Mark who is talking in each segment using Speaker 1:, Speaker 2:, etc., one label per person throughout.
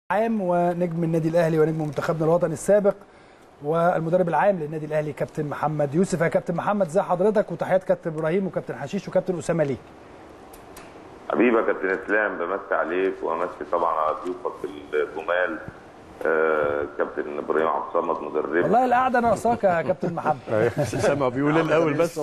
Speaker 1: عام ونجم النادي الاهلي ونجم منتخبنا الوطني السابق والمدرب العام للنادي الاهلي كابتن محمد يوسف يا كابتن محمد ازي حضرتك وتحيات كابتن ابراهيم وكابتن حشيش وكابتن اسامه ليه
Speaker 2: حبيبي يا كابتن اسلام بمسي عليك وامسي طبعا على ضيوفك الجمال آه، كابتن ابراهيم عبد الصمد مدرب
Speaker 1: والله القعده ناقصاك يا كابتن محمد
Speaker 3: سامع بيقول الاول بس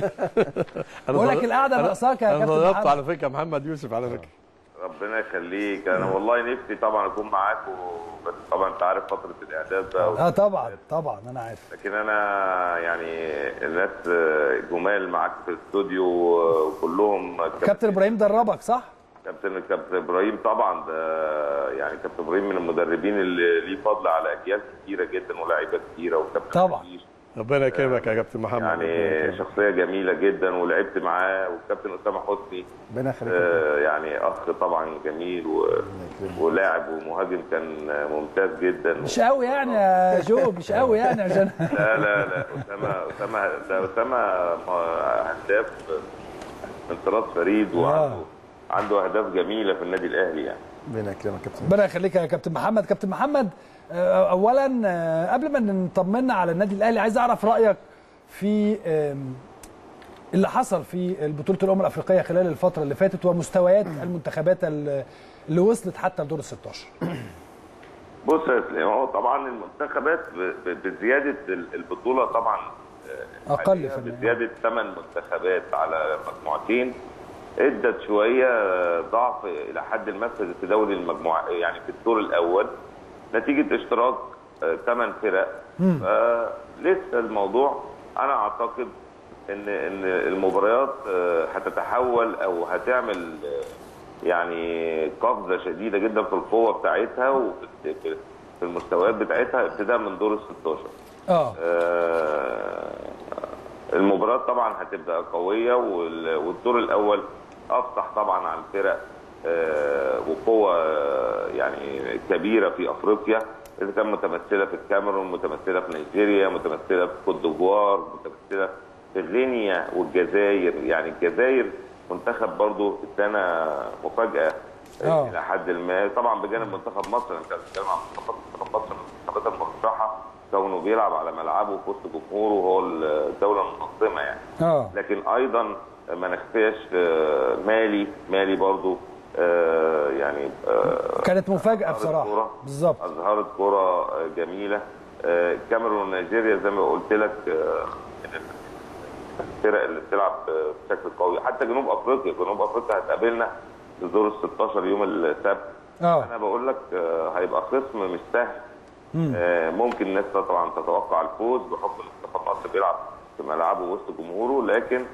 Speaker 1: بقول لك القعده ناقصاك يا
Speaker 3: انا
Speaker 1: كابتن
Speaker 3: ضربت
Speaker 1: محمد
Speaker 3: على فكره محمد يوسف على فكره
Speaker 2: ربنا يخليك انا والله نفسي طبعا اكون معاكم بس طبعا انت عارف فتره الاعداد بقى
Speaker 1: اه طبعا طبعا انا عارف
Speaker 2: لكن انا يعني الناس جمال معاك في الاستوديو وكلهم
Speaker 1: كابتن ابراهيم دربك صح
Speaker 2: كابتن كابتن ابراهيم طبعا ده يعني كابتن ابراهيم من المدربين اللي ليه فضل على اجيال كتيره جدا ولاعيبه كتيره وكابتن
Speaker 1: طبعا.
Speaker 2: حشيش
Speaker 3: ربنا يكرمك يا كابتن محمد ربنا
Speaker 2: يعني
Speaker 3: يكرمك.
Speaker 2: شخصيه جميله جدا ولعبت معاه والكابتن اسامه حسني
Speaker 1: ربنا يخليك
Speaker 2: آه، يعني اخ طبعا جميل و... ولاعب ومهاجم كان ممتاز جدا
Speaker 1: مش قوي يعني يا جو مش قوي يعني عشان
Speaker 2: لا لا لا اسامه اسامه ده اسامه هداف من طراز فريد وعنده عنده اهداف جميله في النادي الاهلي يعني
Speaker 4: ربنا يكرمك يا كابتن
Speaker 1: ربنا يخليك يا كابتن محمد كابتن محمد آه، اولا آه، قبل ما نطمنا على النادي الاهلي عايز اعرف رايك في آم، اللي حصل في بطوله الامم الافريقيه خلال الفتره اللي فاتت ومستويات المنتخبات ال- اللي وصلت حتى لدور ال 16
Speaker 2: بص يا اسلام هو طبعا المنتخبات ب- ب- بزياده ال- البطوله طبعا آه،
Speaker 1: أقل
Speaker 2: حقيقة
Speaker 1: في النهاية.
Speaker 2: بزياده ثمان منتخبات على مجموعتين ادت شويه آه، ضعف الى حد ما في في دوري المجموعه يعني في الدور الاول نتيجه اشتراك ثمان فرق فلسه الموضوع انا اعتقد ان ان المباريات آه، هتتحول او هتعمل آه، يعني قفزه شديده جدا في القوه بتاعتها وفي في- في المستويات بتاعتها ابتداء من دور ال 16
Speaker 1: اه
Speaker 2: آه، المباراه طبعا هتبقى قويه وال- والدور الاول افصح طبعا عن فرق آه، وقوه آه، يعني كبيره في افريقيا اذا كان متمثله في الكاميرون متمثله في نيجيريا متمثله في كوت ديفوار متمثله في غينيا والجزائر يعني الجزائر منتخب برضو ادانا مفاجاه
Speaker 1: آه.
Speaker 2: الى حد ما طبعا بجانب منتخب مصر انت بتتكلم عن منتخب منتخب مصر من المنتخبات المرشحه كونه بيلعب على ملعبه في وسط جمهوره وهو الدوله المنظمه يعني
Speaker 1: اه
Speaker 2: لكن ايضا ما نخفيش آه، مالي مالي برضو آه، يعني آه،
Speaker 1: كانت مفاجاه
Speaker 2: أظهرت
Speaker 1: بصراحه
Speaker 2: كورة.
Speaker 1: بالظبط
Speaker 2: اظهرت كره آه، جميله آه، الكاميرون ونيجيريا زي ما قلت لك آه، من الفرق اللي بتلعب آه، بشكل قوي حتى جنوب افريقيا جنوب افريقيا هتقابلنا في دور ال 16 يوم السبت
Speaker 1: اه
Speaker 2: انا بقول لك آه، هيبقى خصم مش سهل آه، ممكن الناس طبعا تتوقع الفوز بحكم ان منتخب مصر بيلعب في ملعبه وسط جمهوره لكن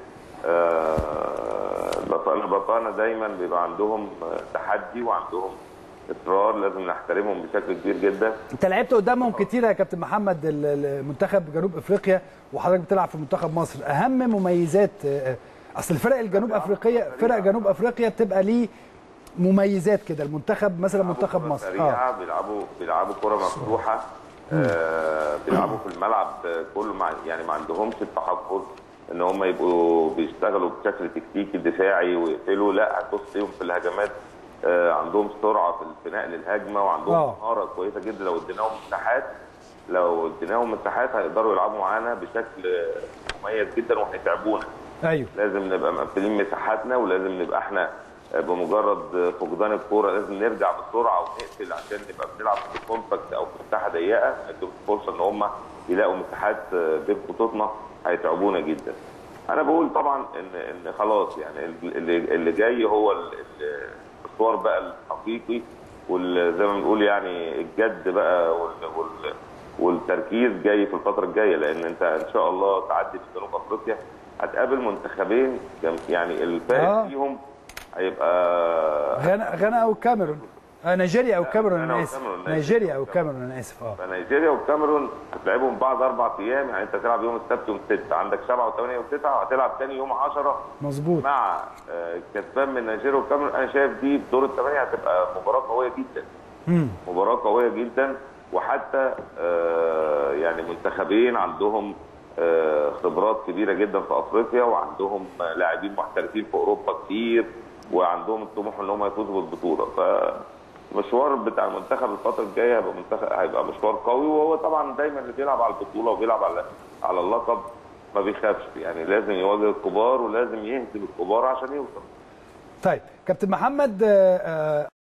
Speaker 2: آه، البطانه البطانه دايما بيبقى عندهم آه، تحدي وعندهم اصرار لازم نحترمهم بشكل كبير جدا
Speaker 1: انت لعبت قدامهم كتير يا كابتن محمد ال- ال- منتخب جنوب افريقيا وحضرتك بتلعب في منتخب مصر اهم مميزات آه، اصل الفرق الجنوب افريقيه فرق جنوب افريقيا بتبقى ليه مميزات كده المنتخب مثلا منتخب
Speaker 2: كرة
Speaker 1: مصر اه
Speaker 2: سريعه بيلعبوا بيلعبوا كره مفتوحه آه بيلعبوا في الملعب آه، كله مع يعني ما عندهمش التحفظ ان هم يبقوا بيشتغلوا بشكل تكتيكي دفاعي ويقفلوا لا هتبص فيهم في الهجمات آه عندهم سرعه في في نقل الهجمه وعندهم
Speaker 1: آه.
Speaker 2: مهاره كويسه جدا لو اديناهم مساحات لو اديناهم مساحات هيقدروا يلعبوا معانا بشكل آه، مميز جدا وهيتعبونا
Speaker 1: ايوه
Speaker 2: لازم نبقى مقفلين مساحاتنا ولازم نبقى احنا بمجرد فقدان الكوره لازم نرجع بسرعه ونقفل عشان نبقى بنلعب في كومباكت او في مساحه ضيقه نديهم فرصه ان هم يلاقوا مساحات بين خطوطنا هيتعبونا جدا. انا بقول طبعا ان ان خلاص يعني اللي, اللي جاي هو ال- ال- المشوار بقى الحقيقي وزي ما بنقول يعني الجد بقى وال وال والتركيز جاي في الفتره الجايه لان انت ان شاء الله تعدي في جنوب افريقيا هتقابل منتخبين جم- يعني الفارق
Speaker 1: آه.
Speaker 2: فيهم هيبقى
Speaker 1: غانا غانا او الكاميرون آه نيجيريا او الكاميرون
Speaker 2: غانا
Speaker 1: انا
Speaker 2: أو
Speaker 1: اسف
Speaker 2: الكاميرون،
Speaker 1: نيجيريا او الكاميرون انا اسف اه
Speaker 2: فنيجيريا والكاميرون هتلعبهم بعد اربع ايام يعني انت هتلعب يوم السبت يوم 6 عندك 7 و8 و9 وهتلعب تاني يوم 10
Speaker 1: مظبوط
Speaker 2: مع آه، كسبان من نيجيريا والكاميرون انا شايف دي في دور الثمانيه هتبقى مباراه قويه جدا
Speaker 1: مم.
Speaker 2: مباراه قويه جدا وحتى آه، يعني منتخبين عندهم آه، خبرات كبيره جدا في افريقيا وعندهم آه، لاعبين محترفين في اوروبا كتير وعندهم الطموح ان هم يفوزوا بالبطوله ف المشوار بتاع المنتخب الفتره الجايه هيبقى منتخب هيبقى مشوار قوي وهو طبعا دايما اللي بيلعب على البطوله وبيلعب على على اللقب ما بيخافش يعني لازم يواجه الكبار ولازم يهزم الكبار عشان يوصل
Speaker 1: طيب كابتن محمد آه، آه،